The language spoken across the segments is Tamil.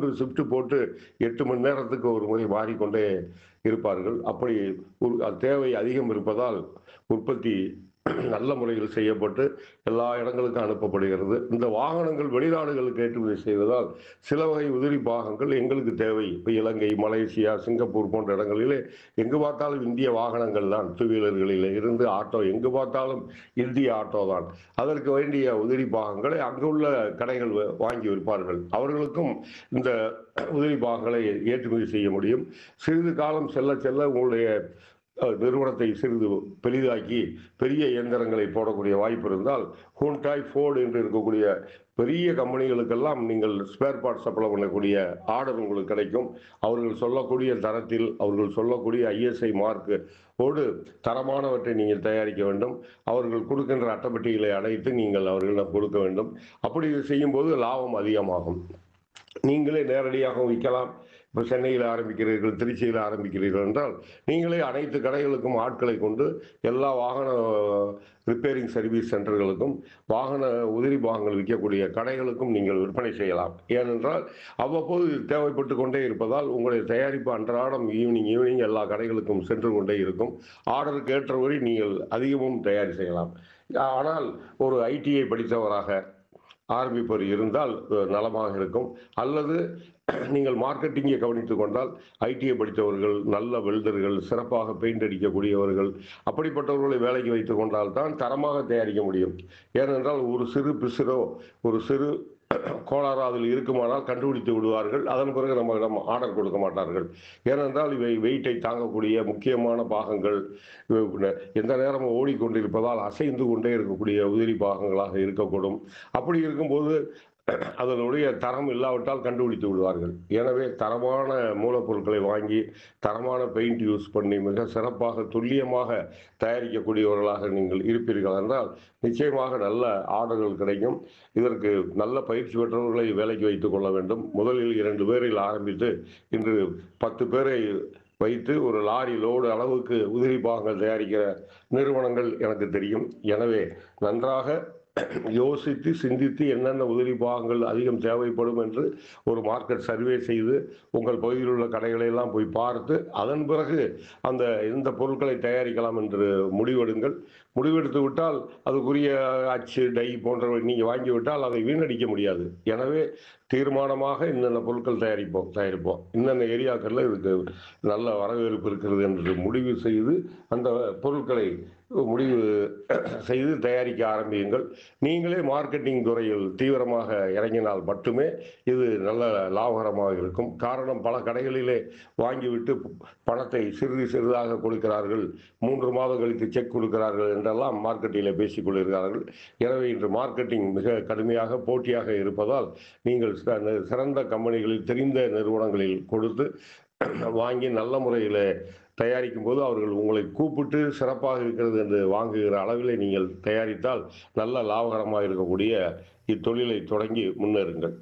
மூன்று ஷிஃப்ட் போட்டு எட்டு மணி நேரத்துக்கு ஒரு முறை மாறிக்கொண்டே இருப்பார்கள் அப்படி ஒரு தேவை அதிகம் இருப்பதால் உற்பத்தி நல்ல முறையில் செய்யப்பட்டு எல்லா இடங்களுக்கும் அனுப்பப்படுகிறது இந்த வாகனங்கள் வெளிநாடுகளுக்கு ஏற்றுமதி செய்வதால் சில வகை உதிரி பாகங்கள் எங்களுக்கு தேவை இப்போ இலங்கை மலேசியா சிங்கப்பூர் போன்ற இடங்களிலே எங்கு பார்த்தாலும் இந்திய வாகனங்கள் தான் டூ வீலர்களில் இருந்து ஆட்டோ எங்கு பார்த்தாலும் இந்திய ஆட்டோ தான் அதற்கு வேண்டிய உதிரி பாகங்களை அங்குள்ள கடைகள் வ- வாங்கி விற்பார்கள் அவர்களுக்கும் இந்த உதிரி பாகங்களை ஏற்றுமதி செய்ய முடியும் சிறிது காலம் செல்ல செல்ல உங்களுடைய அஹ், நிறுவனத்தை சிறிது பெரிதாக்கி பெரிய இயந்திரங்களை போடக்கூடிய வாய்ப்பு இருந்தால் ஹூண்டாய் ஃபோர்டு என்று இருக்கக்கூடிய பெரிய கம்பெனிகளுக்கெல்லாம் நீங்கள் ஸ்பேர் பார்ட் சப்ளை பண்ணக்கூடிய ஆர்டர் உங்களுக்கு கிடைக்கும் அவர்கள் சொல்லக்கூடிய தரத்தில் அவர்கள் சொல்லக்கூடிய ஐஎஸ்ஐ மார்க்கு ஓடு தரமானவற்றை நீங்கள் தயாரிக்க வேண்டும் அவர்கள் கொடுக்கின்ற அட்டைப்பட்டிகளை அடைத்து நீங்கள் அவர்களிடம் கொடுக்க வேண்டும் அப்படி செய்யும்போது லாபம் அதிகமாகும் நீங்களே நேரடியாக விற்கலாம் இப்போ சென்னையில் ஆரம்பிக்கிறீர்கள் திருச்சியில் ஆரம்பிக்கிறீர்கள் என்றால் நீங்களே அனைத்து கடைகளுக்கும் ஆட்களை கொண்டு எல்லா வாகன ரிப்பேரிங் சர்வீஸ் சென்டர்களுக்கும் வாகன உதிரி பாகங்கள் விற்கக்கூடிய கடைகளுக்கும் நீங்கள் விற்பனை செய்யலாம் ஏனென்றால் அவ்வப்போது தேவைப்பட்டு கொண்டே இருப்பதால் உங்களுடைய தயாரிப்பு அன்றாடம் ஈவினிங் ஈவினிங் எல்லா கடைகளுக்கும் சென்று கொண்டே இருக்கும் ஆர்டருக்கு ஏற்றவரை நீங்கள் அதிகமும் தயார் செய்யலாம் ஆனால் ஒரு ஐடிஐ படித்தவராக ஆரம்பிப்பவர் இருந்தால் அஹ், நலமாக இருக்கும் அல்லது நீங்கள் மார்க்கெட்டிங்கை கவனித்துக் கொண்டால் ஐடிஐ படித்தவர்கள் நல்ல வெல்டர்கள் சிறப்பாக பெயிண்ட் அடிக்கக்கூடியவர்கள் அப்படிப்பட்டவர்களை வேலைக்கு வைத்துக் கொண்டால் தான் தரமாக தயாரிக்க முடியும் ஏனென்றால் ஒரு சிறு பிசிறோ ஒரு சிறு கோளாறு அதில் இருக்குமானால் கண்டுபிடித்து விடுவார்கள் அதன் பிறகு நம்மிடம் ஆர்டர் கொடுக்க மாட்டார்கள் ஏனென்றால் இவை வெயிட்டை தாங்கக்கூடிய முக்கியமான பாகங்கள் இவை எந்த நேரமும் ஓடிக்கொண்டிருப்பதால் அசைந்து கொண்டே இருக்கக்கூடிய உதிரி பாகங்களாக இருக்கக்கூடும் அப்படி இருக்கும்போது அதனுடைய தரம் இல்லாவிட்டால் கண்டுபிடித்து விடுவார்கள் எனவே தரமான மூலப்பொருட்களை வாங்கி தரமான பெயிண்ட் யூஸ் பண்ணி மிக சிறப்பாக துல்லியமாக தயாரிக்கக்கூடியவர்களாக நீங்கள் இருப்பீர்கள் என்றால் நிச்சயமாக நல்ல ஆர்டர்கள் கிடைக்கும் இதற்கு நல்ல பயிற்சி பெற்றவர்களை வேலைக்கு வைத்துக் கொள்ள வேண்டும் முதலில் இரண்டு பேரில் ஆரம்பித்து இன்று பத்து பேரை வைத்து ஒரு லாரி லோடு அளவுக்கு உதிரி பாகங்கள் தயாரிக்கிற நிறுவனங்கள் எனக்கு தெரியும் எனவே நன்றாக யோசித்து சிந்தித்து என்னென்ன உதிரி பாகங்கள் அதிகம் தேவைப்படும் என்று ஒரு மார்க்கெட் சர்வே செய்து உங்கள் பகுதியில் உள்ள கடைகளை எல்லாம் போய் பார்த்து அதன் பிறகு அந்த எந்த பொருட்களை தயாரிக்கலாம் என்று முடிவெடுங்கள் முடிவெடுத்து விட்டால் அதுக்குரிய அச்சு டை போன்றவை நீங்கள் வாங்கி விட்டால் அதை வீணடிக்க முடியாது எனவே தீர்மானமாக இன்னென்ன பொருட்கள் தயாரிப்போம் தயாரிப்போம் இன்னென்ன ஏரியாக்களில் இதுக்கு நல்ல வரவேற்பு இருக்கிறது என்று முடிவு செய்து அந்த பொருட்களை முடிவு செய்து தயாரிக்க ஆரம்பியுங்கள் நீங்களே மார்க்கெட்டிங் துறையில் தீவிரமாக இறங்கினால் மட்டுமே இது நல்ல லாபகரமாக இருக்கும் காரணம் பல கடைகளிலே வாங்கிவிட்டு பணத்தை சிறிது சிறிதாக கொடுக்கிறார்கள் மூன்று மாதம் கழித்து செக் கொடுக்கிறார்கள் என்றெல்லாம் மார்க்கெட்டிலே பேசிக் கொள்கிறார்கள் எனவே இன்று மார்க்கெட்டிங் மிக கடுமையாக போட்டியாக இருப்பதால் நீங்கள் சிற- சிறந்த கம்பெனிகளில் தெரிந்த நிறுவனங்களில் கொடுத்து வாங்கி நல்ல முறையில் தயாரிக்கும் போது அவர்கள் உங்களை கூப்பிட்டு சிறப்பாக இருக்கிறது என்று வாங்குகிற அளவில் நீங்கள் தயாரித்தால் நல்ல லாபகரமாக இருக்கக்கூடிய இத்தொழிலை தொடங்கி முன்னேறுங்கள்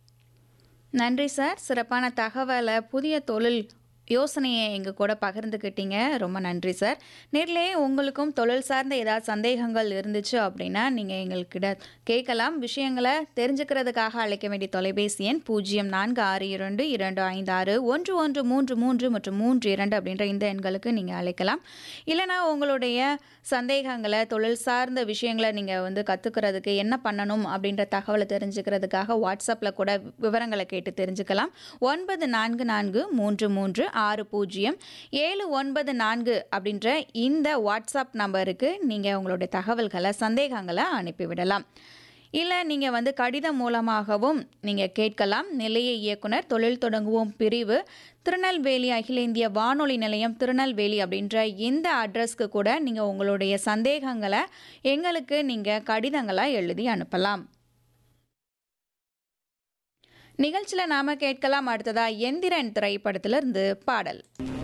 நன்றி சார் சிறப்பான தகவலை புதிய தொழில் யோசனையை எங்கள் கூட பகிர்ந்துக்கிட்டீங்க ரொம்ப நன்றி சார் நேர்லே உங்களுக்கும் தொழில் சார்ந்த ஏதாவது சந்தேகங்கள் இருந்துச்சு அப்படின்னா நீங்கள் எங்கள்கிட்ட கேட்கலாம் விஷயங்களை தெரிஞ்சுக்கிறதுக்காக அழைக்க வேண்டிய தொலைபேசி எண் பூஜ்ஜியம் நான்கு ஆறு இரண்டு இரண்டு ஐந்து ஆறு ஒன்று ஒன்று மூன்று மூன்று மற்றும் மூன்று இரண்டு அப்படின்ற இந்த எண்களுக்கு நீங்கள் அழைக்கலாம் இல்லைனா உங்களுடைய சந்தேகங்களை தொழில் சார்ந்த விஷயங்களை நீங்கள் வந்து கற்றுக்கிறதுக்கு என்ன பண்ணணும் அப்படின்ற தகவலை தெரிஞ்சுக்கிறதுக்காக வாட்ஸ்அப்பில் கூட விவரங்களை கேட்டு தெரிஞ்சுக்கலாம் ஒன்பது நான்கு நான்கு மூன்று மூன்று ஆறு பூஜ்ஜியம் ஏழு ஒன்பது நான்கு அப்படின்ற இந்த வாட்ஸ்அப் நம்பருக்கு நீங்கள் உங்களுடைய தகவல்களை சந்தேகங்களை அனுப்பிவிடலாம் இல்லை நீங்கள் வந்து கடிதம் மூலமாகவும் நீங்கள் கேட்கலாம் நிலைய இயக்குனர் தொழில் தொடங்குவோம் பிரிவு திருநெல்வேலி அகில இந்திய வானொலி நிலையம் திருநெல்வேலி அப்படின்ற இந்த அட்ரஸ்க்கு கூட நீங்கள் உங்களுடைய சந்தேகங்களை எங்களுக்கு நீங்கள் கடிதங்களாக எழுதி அனுப்பலாம் நிகழ்ச்சியில் நாம கேட்கலாம் அடுத்ததா எந்திரன் திரைப்படத்திலிருந்து பாடல்